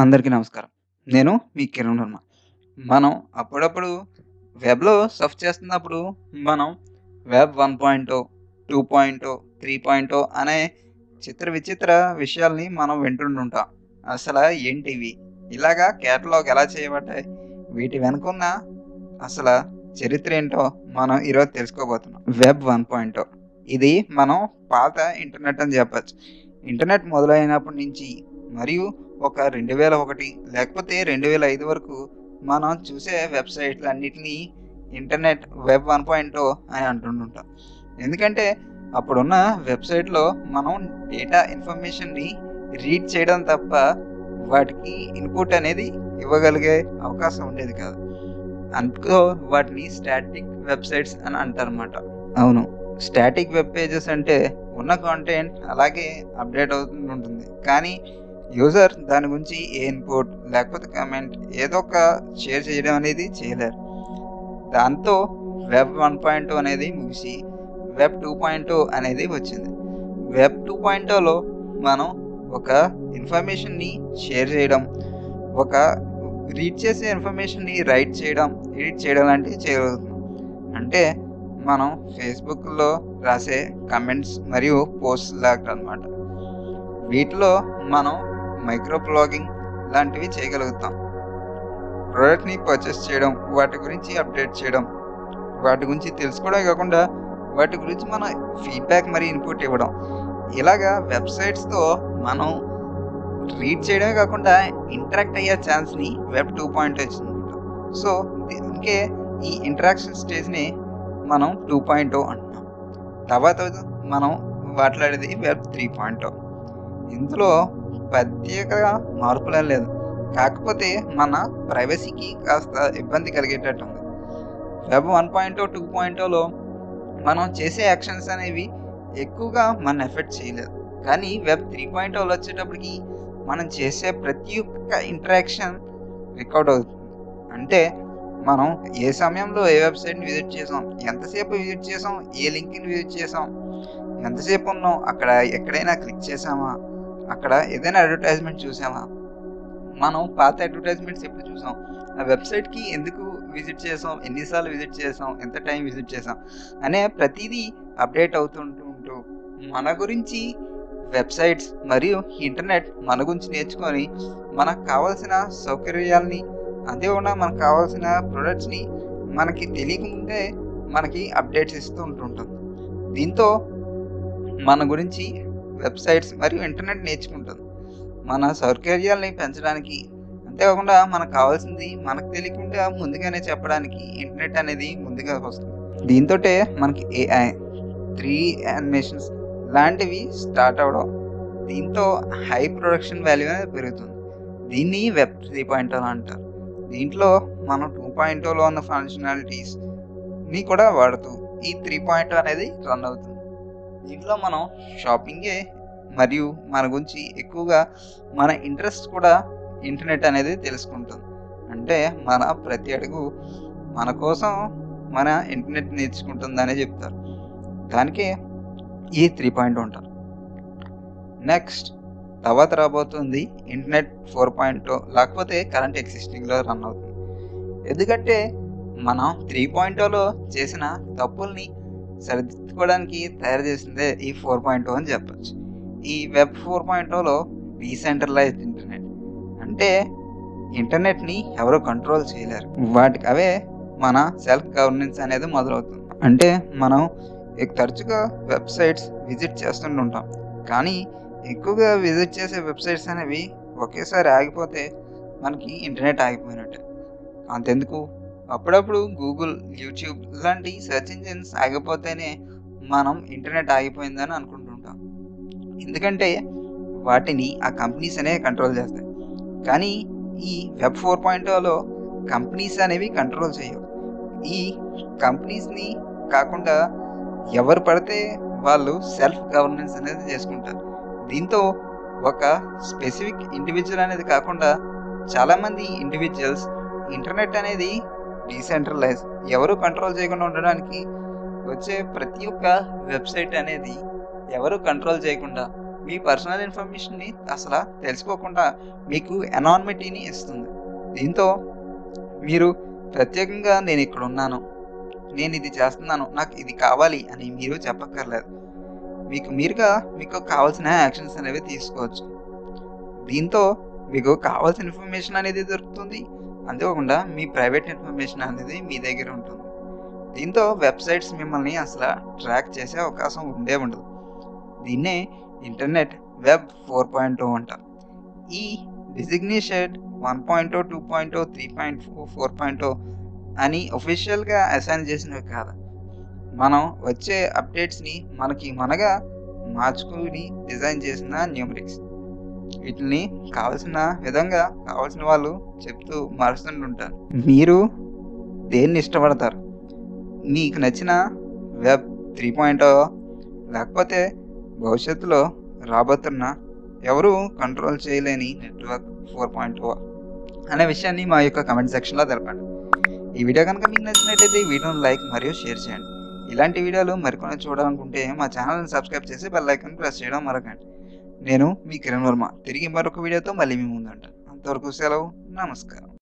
అందరికీ నమస్కారం. నేను మీ కిరణ్ వర్మ. మనం అప్పుడప్పుడు వెబ్‌లో సర్ఫ్ చేస్తున్నప్పుడు మనం వెబ్ 1.0, 2.0, 3.0 అనే చిత్ర విచిత్ర విషయాల్ని మనం వింటుంటుంటాం. అసల ఏంటివి? ఇలాగా కేటలాగ్ ఎలా చేయబడ్డాయి? వీటి వెనకున్న అసల చరిత్ర ఏంటో మనం ఈరోజు తెలుసుకోబోతున్నాం. వెబ్ 1.0 ఇది మనం పాత ఇంటర్నెట్ అని చెప్పొచ్చు. ఇంటర్నెట్ మొదలైనప్పటి నుంచి మరియు ఒక 2001 లేకపోతే 2005 వరకు మనం చూసే వెబ్‌సైట్‌లన్నిటిని ఇంటర్నెట్ వెబ్ 1.0 అని అంటుంటుంటాం. ఎందుకంటే అప్పుడున్న వెబ్‌సైట్‌లో మనం డేటా ఇన్ఫర్మేషన్‌ని రీడ్ చేయడం తప్ప వాటికి ఇన్‌పుట్ అనేది ఇవ్వగలిగే అవకాశం ఉండేది కాదు. అందుకో వాటిని స్టాటిక్ వెబ్‌సైట్స్ అని అంటారన్నమాట. అవును. స్టాటిక్ వెబ్ పేజెస్ అంటే ఉన్న కంటెంట్ అలాగే అప్‌డేట్ అవుతూ ఉంటుంది. కానీ యూజర్ దాని గురించి ఏ ఇన్‌పుట్ లేకపోతే కామెంట్ ఏదో ఒక షేర్ చేయడం అనేది చేయలేరు. దాంతో వెబ్ 1.0 అనేది ముగిసి వెబ్ 2.0 అనేది వచ్చింది. వెబ్ 2.0లో మనం ఒక ఇన్ఫర్మేషన్‌ని షేర్ చేయడం, ఒక రీడ్ చేసే ఇన్ఫర్మేషన్‌ని రైట్ చేయడం, ఎడిట్ చేయడం లాంటివి చేయగలుగుతున్నాం. అంటే మనం ఫేస్‌బుక్‌లో రాసే కామెంట్స్ మరియు పోస్ట్స్ లాగనమాట. వీటిలో మనం మైక్రో బ్లాగింగ్ లాంటివి చేయగలుగుతాం. ప్రొడక్ట్‌ని పర్చేస్ చేయడం, వాటి గురించి అప్డేట్ చేయడం, వాటి గురించి తెలుసుకోవడమే కాకుండా వాటి గురించి మన ఫీడ్‌బ్యాక్ మరియు ఇన్‌పుట్ ఇవ్వడం. ఇలాగా వెబ్‌సైట్స్‌తో మనం రీడ్ చేయడమే కాకుండా ఇంటరాక్ట్ అయ్యే ఛాన్స్‌ని వెబ్ 2.0 ఇచ్చిందన్నమాట. సో దీనికే ఈ ఇంటరాక్షన్ స్టేజ్‌ని మనం 2.0 అంటున్నాం. తర్వాత మనం మాట్లాడేది వెబ్ 3.0. ఇందులో ప్రత్యేక మార్పులేం లేదు. కాకపోతే మన ప్రైవసీకి కాస్త ఇబ్బంది కలిగేటట్టు ఉంది. వెబ్ 1.0, 2.0లో మనం చేసే యాక్షన్స్ అనేవి ఎక్కువగా మనని ఎఫెక్ట్ చేయలేదు. కానీ వెబ్ 3.0లో వచ్చేటప్పటికి మనం చేసే ప్రతి ఒక్క ఇంటరాక్షన్ రికార్డ్ అవుతుంది. అంటే మనం ఏ సమయంలో ఏ వెబ్‌సైట్‌ని విజిట్ చేసాం, ఎంతసేపు విజిట్ చేసాం, ఏ లింక్‌ని విజిట్ చేసాం, ఎంతసేపు ఉన్నాం, అక్కడ ఎక్కడైనా క్లిక్ చేసామా, అక్కడ ఏదైనా అడ్వర్టైజ్‌మెంట్ చూసామా, మనం పాత అడ్వర్టైజ్‌మెంట్స్ ఎప్పుడు చూసాం, ఆ వెబ్‌సైట్‌కి ఎందుకు విజిట్ చేసాం, ఎన్ని సార్లు విజిట్ చేసాం, ఎంత టైం విజిట్ చేసాం అనే ప్రతీదీ అప్డేట్ అవుతుంటూ ఉంటూ మన గురించి వెబ్‌సైట్స్ మరియు ఇంటర్నెట్ మన గురించి నేర్చుకొని మనకు కావాల్సిన సౌకర్యాల్ని అంతేకాకుండా మనకు కావాల్సిన ప్రొడక్ట్స్‌ని మనకి తెలియకముందే మనకి అప్డేట్స్ ఇస్తూ ఉంటుంటుంది. దీంతో మన గురించి వెబ్‌సైట్స్ మరియు ఇంటర్నెట్ నేర్చుకుంటుంది. మన సౌకర్యాల్ని పెంచడానికి అంతేకాకుండా మనకు కావాల్సింది మనకు తెలియకుండా ముందుగానే చెప్పడానికి ఇంటర్నెట్ అనేది ముందుగా వస్తుంది. దీంతోటే మనకి ఏఐ, 3 యానిమేషన్స్ లాంటివి స్టార్ట్ అవ్వడం. దీంతో హై ప్రొడక్షన్ వాల్యూ అనేది పెరుగుతుంది. దీన్ని వెబ్ 3.0 అంటారు. దీంట్లో మనం 2.0లో ఉన్న ఫంక్షనాలిటీస్‌ని కూడా వాడుతూ ఈ 3.0 అనేది రన్ అవుతుంది. దీంట్లో మనం షాపింగే మరియు మన గురించి ఎక్కువగా మన ఇంట్రెస్ట్ కూడా ఇంటర్నెట్ అనేది తెలుసుకుంటుంది. అంటే మన ప్రతి అడుగు మన కోసం మన ఇంటర్నెట్ నేర్చుకుంటుందనే చెప్తారు. దానికే ఈ 3.0 అంటారు. నెక్స్ట్ తర్వాత రాబోతుంది ఇంటర్నెట్ 4.0 లేకపోతే కరెంట్ ఎగ్జిస్టింగ్‌లో రన్ అవుతుంది. ఎందుకంటే మనం 3.0లో చేసిన తప్పుల్ని సరిదిద్దుకోవడానికి తయారు చేసిందే ఈ 4.0 అని చెప్పొచ్చు. ఈ వెబ్ 4.0లో డీసెంట్రలైజ్డ్ ఇంటర్నెట్. అంటే ఇంటర్నెట్‌ని ఎవరు కంట్రోల్ చేయలేరు. వాటికి అవే మన సెల్ఫ్ గవర్నెన్స్ అనేది మొదలవుతుంది. అంటే మనం తరచుగా వెబ్‌సైట్స్ విజిట్ చేస్తుంటుంటాం. కానీ ఎక్కువగా విజిట్ చేసే వెబ్‌సైట్స్ అనేవి ఒకేసారి ఆగిపోతే మనకి ఇంటర్నెట్ ఆగిపోయినట్టే. అంతెందుకు అప్పుడప్పుడు గూగుల్, యూట్యూబ్ ఇలాంటి సెర్చ్ ఇంజిన్స్ ఆగిపోతేనే మనం ఇంటర్నెట్ ఆగిపోయిందని అనుకుంటుంటాం. ఎందుకంటే వాటిని ఆ కంపెనీస్ అనేవి కంట్రోల్ చేస్తాయి. కానీ ఈ వెబ్ 4.0లో కంపెనీస్ అనేవి కంట్రోల్ చేయవు. ఈ కంపెనీస్‌ని కాకుండా ఎవరు పడితే వాళ్ళు సెల్ఫ్ గవర్నెన్స్ అనేది చేసుకుంటారు. దీంతో ఒక స్పెసిఫిక్ ఇండివిడ్యువల్ అనేది కాకుండా చాలామంది ఇండివిడ్యువల్స్ ఇంటర్నెట్ అనేది డీసెంట్రలైజ్ ఎవరు కంట్రోల్ చేయకుండా ఉండడానికి వచ్చే ప్రతి ఒక్క వెబ్‌సైట్ అనేది ఎవరు కంట్రోల్ చేయకుండా మీ పర్సనల్ ఇన్ఫర్మేషన్ని అసలు తెలుసుకోకుండా మీకు ఎనార్మిటీని ఇస్తుంది దీంతో మీరు ప్రత్యేకంగా నేను ఇక్కడ ఉన్నాను నేను ఇది చేస్తున్నాను నాకు ఇది కావాలి అని మీరు చెప్పక్కర్లేదు మీకు మీరుగా మీకు కావాల్సిన యాక్షన్స్ అనేవి తీసుకోవచ్చు దీంతో మీకు కావాల్సిన ఇన్ఫర్మేషన్ అనేది దొరుకుతుంది అంతేకాకుండా మీ ప్రైవేట్ ఇన్ఫర్మేషన్ అనేది మీ దగ్గర ఉంటుంది దీంతో వెబ్సైట్స్ మిమ్మల్ని అసలు ట్రాక్ చేసే అవకాశం ఉండే ఉండదు దీన్నే internet web four point two అంటారు ఈ designation one point two point three point four point అని ఒఫిషియల్గా అసైన్ చేసినవి కాదు మనం వచ్చే అప్డేట్స్ని మనకి మనగా మార్చుకుని డిజైన్ చేసిన న్యూమరిక్స్ వీటిని కావాల్సిన విధంగా కావాల్సిన వాళ్ళు చెప్తూ మారుస్తుంటుంటారు మీరు దేన్ని ఇష్టపడతారు మీకు నచ్చిన వెబ్ త్రీ పాయింట్ లేకపోతే భవిష్యత్తులో రాబోతున్న ఎవరు కంట్రోల్ చేయలేని నెట్వర్క్ ఫోర్ పాయింట్ అనే విషయాన్ని మా యొక్క కమెంట్ సెక్షన్లో తెలపండి ఈ వీడియో కనుక మీకు నచ్చినట్టయితే ఈ వీడియోని లైక్ మరియు షేర్ చేయండి ఇలాంటి వీడియోలు మరికొన్ని చూడాలనుకుంటే మా ఛానల్ని సబ్స్క్రైబ్ చేసి బెల్ ఐకాన్ ప్రెస్ చేయడం మరొకండి నేను మీ కిరణ్ వర్మ తిరిగి మరొక వీడియోతో మళ్ళీ మీ ముందు ఉంటాను అంతవరకు సెలవు నమస్కారం